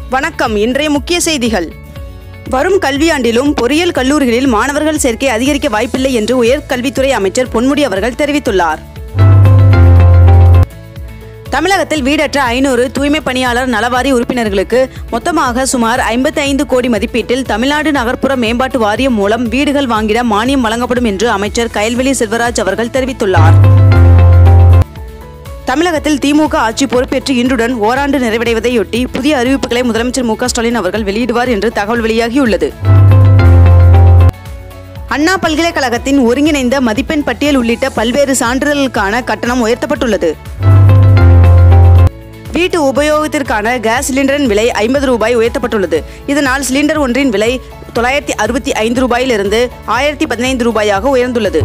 வணக்கம் இன்றைய முக்கிய செய்திகள் வரும் கல்வியாண்டிலும் பொறியியல் கல்லூரிகளில் மாணவர்கள் சேர்க்கை அதிகரிக்க வாய்ப்பில்லை என்று உயர்கல்வித்துறை அமைச்சர் பொன்முடி அவர்கள் தெரிவித்துள்ளார் தமிழகத்தில் வீடற்ற ஐநூறு தூய்மை பணியாளர் நலவாரி உறுப்பினர்களுக்கு மொத்தமாக சுமார் 55 கோடி மதிப்பீட்டில் தமிழ்நாடு நகர்ப்புற மேம்பாட்டு வாரியம் மூலம் வீடுகள் வாங்கிட மானியம் வழங்கப்படும் என்று அமைச்சர் கயல்வெளி செல்வராஜ் அவர்கள் தெரிவித்துள்ளார் தமிழகத்தில் திமுக ஆட்சி பொறுப்பேற்று இன்றுடன் ஓராண்டு நிறைவடைவதையொட்டி புதிய அறிவிப்புகளை முதலமைச்சர் மு க ஸ்டாலின் அவர்கள் வெளியிடுவார் என்று தகவல் வெளியாகியுள்ளது அண்ணா பல்கலைக்கழகத்தின் ஒருங்கிணைந்த மதிப்பெண் பட்டியல் உள்ளிட்ட பல்வேறு சான்றிதழ்களுக்கான கட்டணம் உயர்த்தப்பட்டுள்ளது வீட்டு உபயோகத்திற்கான கேஸ் சிலிண்டரின் விலை ஐம்பது ரூபாய் உயர்த்தப்பட்டுள்ளது இதனால் சிலிண்டர் ஒன்றின் விலை தொள்ளாயிரத்தி அறுபத்தி ஐந்து ரூபாயிலிருந்து ஆயிரத்தி பதினைந்து ரூபாயாக உயர்ந்துள்ளது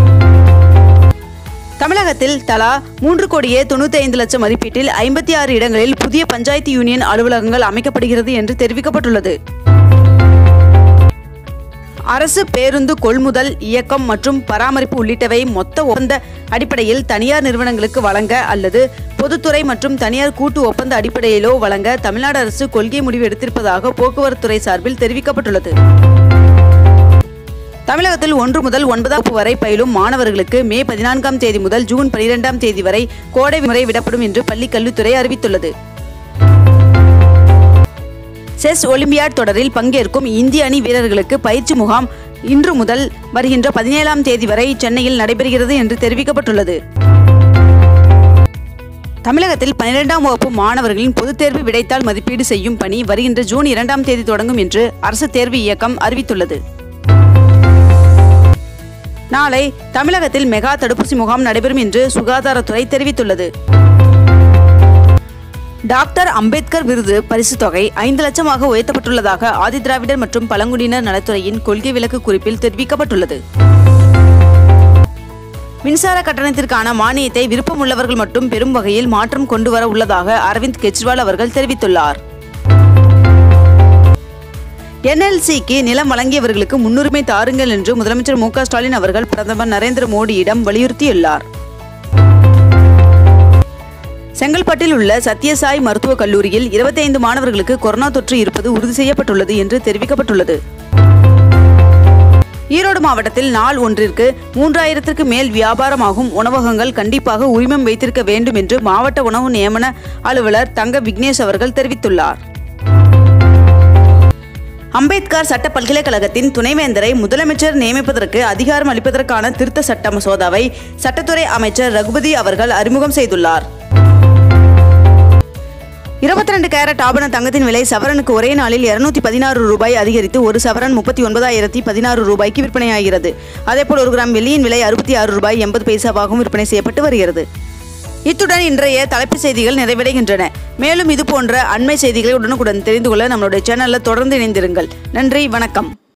தமிழகத்தில் தலா மூன்று கோடியே தொண்ணூத்தி ஐந்து லட்சம் மதிப்பீட்டில் ஐம்பத்தி ஆறு இடங்களில் புதிய பஞ்சாயத்து யூனியன் அலுவலகங்கள் அமைக்கப்படுகிறது என்று தெரிவிக்கப்பட்டுள்ளது அரசு பேருந்து கொள்முதல் இயக்கம் மற்றும் பராமரிப்பு உள்ளிட்டவை மொத்த ஒப்பந்த அடிப்படையில் தனியார் நிறுவனங்களுக்கு வழங்க அல்லது பொதுத்துறை மற்றும் தனியார் கூட்டு ஒப்பந்த அடிப்படையிலோ வழங்க தமிழ்நாடு அரசு கொள்கை முடிவு எடுத்திருப்பதாக போக்குவரத்துறை சார்பில் தெரிவிக்கப்பட்டுள்ளது தமிழகத்தில் ஒன்று முதல் ஒன்பதாம் வகுப்பு வரை பயிலும் மாணவர்களுக்கு மே பதினான்காம் தேதி முதல் ஜூன் பனிரெண்டாம் தேதி வரை கோடை விடுமுறை விடப்படும் என்று பள்ளி கல்வித்துறை அறிவித்துள்ளது செஸ் ஒலிம்பியாட் தொடரில் பங்கேற்கும் இந்திய அணி வீரர்களுக்கு பயிற்சி முகாம் இன்று முதல் வருகின்ற பதினேழாம் தேதி வரை சென்னையில் நடைபெறுகிறது என்று தெரிவிக்கப்பட்டுள்ளது தமிழகத்தில் பன்னிரெண்டாம் வகுப்பு மாணவர்களின் பொதுத் தேர்வு விடைத்தாள் மதிப்பீடு செய்யும் பணி வருகின்ற ஜூன் இரண்டாம் தேதி தொடங்கும் என்று அரசு தேர்வு இயக்கம் அறிவித்துள்ளது நாளை தமிழகத்தில் மெகா தடுப்பூசி முகாம் நடைபெறும் என்று சுகாதாரத்துறை தெரிவித்துள்ளது டாக்டர் அம்பேத்கர் விருது பரிசுத் தொகை ஐந்து லட்சமாக உயர்த்தப்பட்டுள்ளதாக ஆதிதிராவிடர் மற்றும் பழங்குடியினர் நலத்துறையின் கொள்கை விளக்கு குறிப்பில் தெரிவிக்கப்பட்டுள்ளது மின்சார கட்டணத்திற்கான மானியத்தை விருப்பமுள்ளவர்கள் மட்டும் பெறும் வகையில் மாற்றம் கொண்டு வர உள்ளதாக அரவிந்த் கெஜ்ரிவால் அவர்கள் தெரிவித்துள்ளார் என்எல்சிக்கு நிலம் வழங்கியவர்களுக்கு முன்னுரிமை தாருங்கள் என்று முதலமைச்சர் மு க ஸ்டாலின் அவர்கள் பிரதமர் நரேந்திர மோடியிடம் வலியுறுத்தியுள்ளார் செங்கல்பட்டில் உள்ள சத்யசாய் மருத்துவக் கல்லூரியில் 25 மாணவர்களுக்கு கொரோனா தொற்று இருப்பது உறுதி செய்யப்பட்டுள்ளது என்று தெரிவிக்கப்பட்டுள்ளது ஈரோடு மாவட்டத்தில் நாள் ஒன்றிற்கு மூன்றாயிரத்திற்கு மேல் வியாபாரமாகும் உணவகங்கள் கண்டிப்பாக உரிமம் வைத்திருக்க வேண்டும் என்று மாவட்ட உணவு நியமன அலுவலர் தங்க விக்னேஷ் அவர்கள் தெரிவித்துள்ளார் அம்பேத்கர் சட்ட பல்கலைக்கழகத்தின் துணைவேந்தரை முதலமைச்சர் நியமிப்பதற்கு அதிகாரம் அளிப்பதற்கான திருத்த சட்ட மசோதாவை சட்டத்துறை அமைச்சர் ரகுபதி அவர்கள் அறிமுகம் செய்துள்ளார் இருபத்தி ரெண்டு கேரட் ஆபண தங்கத்தின் விலை சவரனுக்கு ஒரே நாளில் இருநூத்தி பதினாறு ரூபாய் அதிகரித்து ஒரு சவரன் முப்பத்தி ஒன்பதாயிரத்தி பதினாறு ரூபாய்க்கு விற்பனையாகிறது அதேபோல் ஒரு கிராம் வெள்ளியின் விலை அறுபத்தி ஆறு ரூபாய் எண்பது பைசாவாகவும் விற்பனை செய்யப்பட்டு வருகிறது இத்துடன் இன்றைய தலைப்புச் செய்திகள் நிறைவடைகின்றன மேலும் இது போன்ற அண்மை செய்திகளை உடனுக்குடன் தெரிந்து கொள்ள நம்மளுடைய சேனலில் தொடர்ந்து இணைந்திருங்கள் நன்றி வணக்கம்